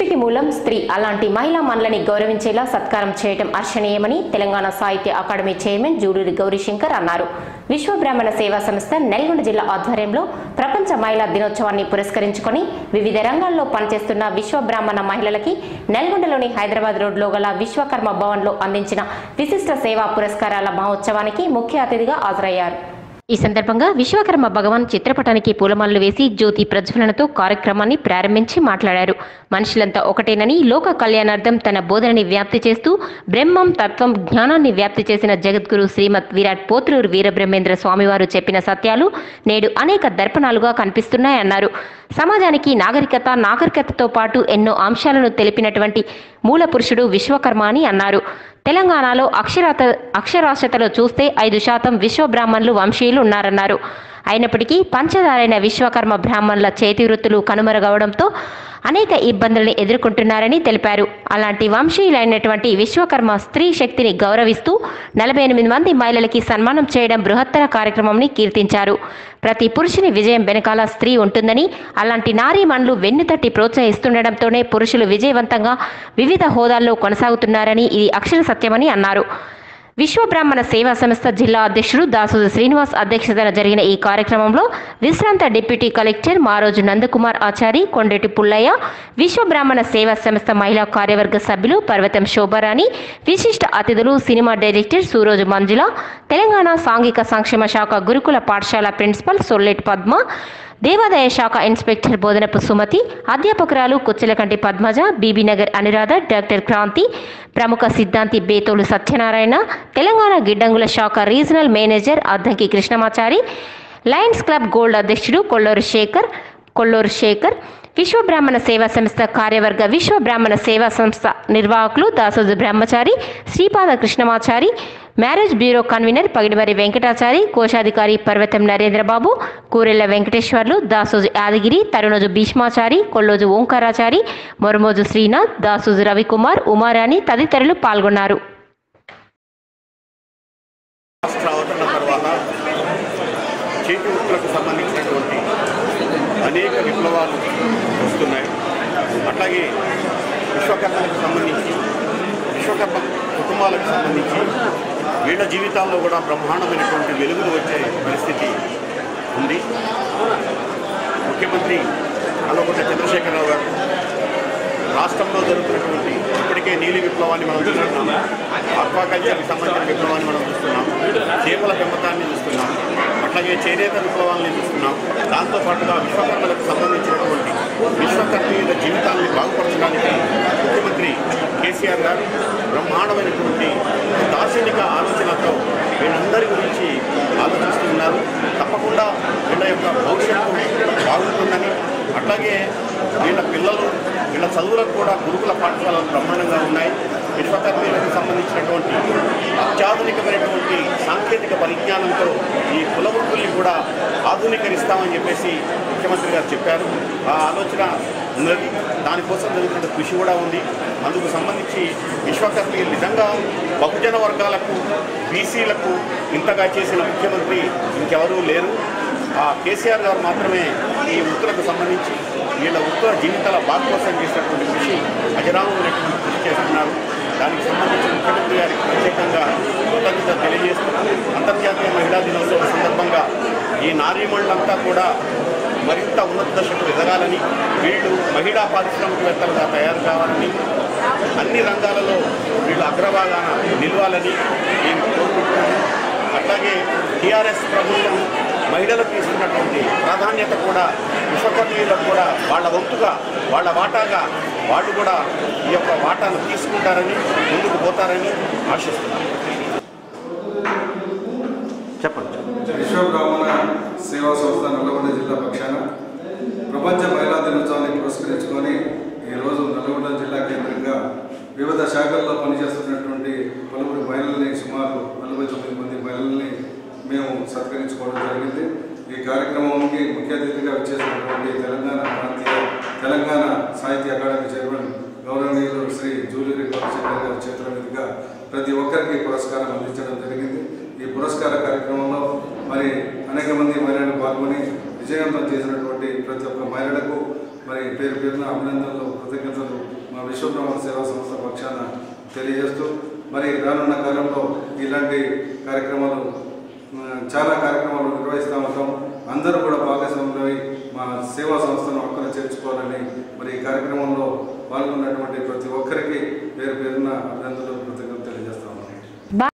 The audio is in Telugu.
సృష్టికి మూలం స్త్రీ అలాంటి మహిళా మనలని గౌరవించేలా సత్కారం చేయడం హర్షణీయమని తెలంగాణ సాహిత్య అకాడమీ చైర్మన్ జూడూరి గౌరీశంకర్ అన్నారు విశ్వ బ్రాహ్మణ సేవా సంస్థ నల్గొండ జిల్లా ఆధ్వర్యంలో ప్రపంచ మహిళా దినోత్సవాన్ని పురస్కరించుకొని వివిధ రంగాల్లో పనిచేస్తున్న విశ్వ బ్రాహ్మణ మహిళలకి నల్గొండలోని హైదరాబాద్ రోడ్లో గల విశ్వకర్మ భవన్లో అందించిన విశిష్ట సేవా పురస్కారాల మహోత్సవానికి ముఖ్య అతిథిగా హాజరయ్యారు ఈ సందర్భంగా విశ్వకర్మ భగవాన్ చిత్రపటానికి పూలమాలలు వేసి జ్యోతి ప్రజ్వలనతో కార్యక్రమాన్ని ప్రారంభించి మాట్లాడారు మనుషులంతా ఒకటేనని లోక కళ్యాణార్థం తన బోధనని వ్యాప్తి చేస్తూ బ్రహ్మం తత్వం జ్ఞానాన్ని వ్యాప్తి చేసిన జగద్గురు శ్రీమద్ విరాట్ పోత్రూరు వీరబ్రహ్మేంద్ర స్వామివారు చెప్పిన సత్యాలు నేడు అనేక దర్పణాలుగా కనిపిస్తున్నాయన్నారు సమాజానికి నాగరికత నాగరికతతో పాటు ఎన్నో అంశాలను తెలిపినటువంటి మూల పురుషుడు విశ్వకర్మ అని అన్నారు తెలంగాణలో అక్షరాత అక్షరాస్యతలో చూస్తే ఐదు శాతం విశ్వ బ్రాహ్మణులు వంశీయులు ఉన్నారన్నారు అయినప్పటికీ పంచదారైన విశ్వకర్మ బ్రాహ్మణుల చేతి వృత్తులు కనుమరుగవడంతో అనేక ఇబ్బందుల్ని ఎదుర్కొంటున్నారని తెలిపారు అలాంటి వంశీయులైనటువంటి విశ్వకర్మ స్త్రీ శక్తిని గౌరవిస్తూ నలభై ఎనిమిది మంది మహిళలకి సన్మానం చేయడం బృహత్తర కార్యక్రమంని కీర్తించారు ప్రతి పురుషుని విజయం వెనకాల స్త్రీ ఉంటుందని అలాంటి నారీమణులు వెన్నుతట్టి ప్రోత్సహిస్తుండటంతోనే పురుషులు విజయవంతంగా వివిధ హోదాల్లో కొనసాగుతున్నారని ఇది అక్షర సత్యమని అన్నారు విశ్వ బ్రాహ్మణ సేవా సంస్థ జిల్లా అధ్యక్షుడు దాసోజు శ్రీనివాస్ అధ్యక్షతన జరిగిన ఈ కార్యక్రమంలో విశ్రాంత డిప్యూటీ కలెక్టర్ మారోజు నందకుమార్ ఆచారి కొండటి పుల్లయ్య విశ్వ బ్రాహ్మణ సేవా సంస్థ మహిళా కార్యవర్గ సభ్యులు పర్వతం శోభారాణి విశిష్ట అతిథులు సినిమా డైరెక్టర్ సూరోజు మంజుల తెలంగాణ సాంఘిక సంక్షేమ శాఖ గురుకుల పాఠశాల ప్రిన్సిపల్ సొల్లెట్ పద్మ దేవాదాయ శాఖ ఇన్స్పెక్టర్ బోధనపు సుమతి అధ్యాపకురాలు కుచ్చలకంటి పద్మజ బీబీనగర్ అనురాధ డాక్టర్ క్రాంతి ప్రముఖ సిద్ధాంతి బేతోలు సత్యనారాయణ తెలంగాణ గిడ్డంగుల శాఖ regional manager Addanki Krishnamachari lions club gold అధ్యక్షుడు కొల్లూరు శేఖర్ కొల్లూరు శేఖర్ విశ్వ బ్రాహ్మణ సేవా సంస్థ కార్యవర్గ విశ్వ బ్రాహ్మణ సేవా సంస్థ నిర్వాహకులు Dasoju Brahmachari Sripada Krishnamachari marriage bureau convenor Pagidivari Venkatachari కోశాధికారి పర్వతం నరేంద్రబాబు కూరెళ్ల వెంకటేశ్వర్లు దాసోజు యాదగిరి తరుణోజు భీష్మాచారి కొల్లోజు ఓంకారాచారి మొరమోజు శ్రీనాథ్ దాసోజు రవికుమార్ ఉమారాణి తదితరులు పాల్గొన్నారు రాష్ట్ర అవతరణ తర్వాత చేతి వృత్తులకు సంబంధించినటువంటి అనేక విప్లవాలు వస్తున్నాయి అట్లాగే విశ్వకర్మలకు సంబంధించి విశ్వకర్మ కుటుంబాలకు సంబంధించి వీళ్ళ జీవితాల్లో కూడా బ్రహ్మాండమైనటువంటి వెలుగులు వచ్చే పరిస్థితి ఉంది ముఖ్యమంత్రి కల్వకుంట్ల చంద్రశేఖరరావు గారు రాష్ట్రంలో జరుగుతున్నటువంటి ఇప్పటికే నీలి విప్లవాన్ని మనం చూస్తున్నాం ఆక్వాకల్చర్కి సంబంధించిన విప్లవాన్ని మనం చూస్తున్నాం చేపల పెంపకాన్ని చూస్తున్నాం అట్లాగే చేనేత విప్లవాన్ని చూస్తున్నాం దాంతోపాటుగా విశ్వకర్మలకు సంబంధించినటువంటి విశ్వకర్మీయుల జీవితాన్ని బాగుపరచడానికి ముఖ్యమంత్రి కేసీఆర్ గారు బ్రహ్మాండమైనటువంటి దార్శనిక ఆలోచనతో వీళ్ళందరి గురించి ఆలోచిస్తున్నారు తప్పకుండా వీళ్ళ యొక్క భవిష్యత్తు బాగుంటుందని అట్లాగే వీళ్ళ పిల్లలు వీళ్ళ చదువులకు కూడా గురుకుల పాఠశాలలు బ్రహ్మాండంగా ఉన్నాయి విశ్వకర్మీలకు సంబంధించినటువంటి అత్యాధునికమైనటువంటి సాంకేతిక పరిజ్ఞానంతో ఈ కుల వృత్తుల్ని కూడా ఆధునీకరిస్తామని చెప్పేసి ముఖ్యమంత్రి గారు చెప్పారు ఆ ఆలోచన ఉన్నది దానికోసం జరుగుతున్న కృషి కూడా ఉంది అందుకు సంబంధించి విశ్వకర్మీయులు నిజంగా బహుజన వర్గాలకు బీసీలకు ఇంతగా చేసిన ముఖ్యమంత్రి ఇంకెవరూ లేరు ఆ కేసీఆర్ గారు మాత్రమే ఈ వృత్తులకు సంబంధించి వీళ్ళ వృత్తుల జీవితాల బాగు కోసం చేసినటువంటి కృషి అజరామమైనటువంటి కృషి చేస్తున్నారు దానికి సంబంధించి ముఖ్యమంత్రి గారికి ప్రత్యేకంగా కృతజ్ఞత తెలియజేస్తూ అంతర్జాతీయ మహిళా దినోత్సవం సందర్భంగా ఈ నారీమణులంతా కూడా మరింత ఉన్నత దశకు ఎదగాలని వీళ్ళు మహిళా పారిశ్రామికవేత్తలుగా తయారు కావాలని అన్ని రంగాలలో వీళ్ళు అగ్రభాగాన నిలవాలని నేను కోరుకుంటున్నాను అట్లాగే టీఆర్ఎస్ ప్రభుత్వం మహిళలకు ఇస్తున్నటువంటి ప్రాధాన్యత కూడా విశ్వకర్మీయులకు కూడా వాళ్ళ వంతుగా వాళ్ళ వాటాగా వాళ్ళు కూడా ఈ యొక్క వాటాను తీసుకుంటారని ముందుకు పోతారని ఆశిస్తున్నాను చెప్పండి విశ్వ బ్రాహ్మణ సేవా సంస్థ నల్లగొండ జిల్లా పక్షాన ప్రపంచ మహిళా దినోత్సవాన్ని పురస్కరించుకొని ఈరోజు నల్లగొండ జిల్లా కేంద్రంగా వివిధ శాఖల్లో పనిచేస్తున్నటువంటి పలువురు మహిళల్ని సుమారు నలభై తొమ్మిది మంది మహిళల్ని మేము సత్కరించుకోవడం జరిగింది ఈ కార్యక్రమానికి ముఖ్య అతిథిగా వచ్చేసినటువంటి తెలంగాణ ప్రాంతీయ తెలంగాణ సాహిత్య అకాడమీ చైర్మన్ గౌరవనీయులు శ్రీ జూలూరి గౌరశంకర్ గారి చేతుల మీదుగా ప్రతి ఒక్కరికి పురస్కారం అందించడం జరిగింది ఈ పురస్కార కార్యక్రమంలో మరి అనేక మంది మహిళలు పాల్గొని విజయవంతం చేసినటువంటి ప్రతి ఒక్క మహిళలకు మరి పేరు పేరున అభినందనలు కృతజ్ఞతలు విశ్వబ్రహ్మ సేవా సంస్థ పక్షాన తెలియజేస్తూ మరి రానున్న కాలంలో ఇలాంటి కార్యక్రమాలు ఆ, చాలా కార్యక్రమాలు నిర్వహిస్తూ ఉంటాం అందరూ కూడా భాగస్వాములై మా సేవా సంస్థను అక్కడ చేర్చుకోవాలని మరి ఈ కార్యక్రమంలో పాల్గొన్నటువంటి ప్రతి ఒక్కరికి పేరు పేరున అభినందనలు కృతజ్ఞతలు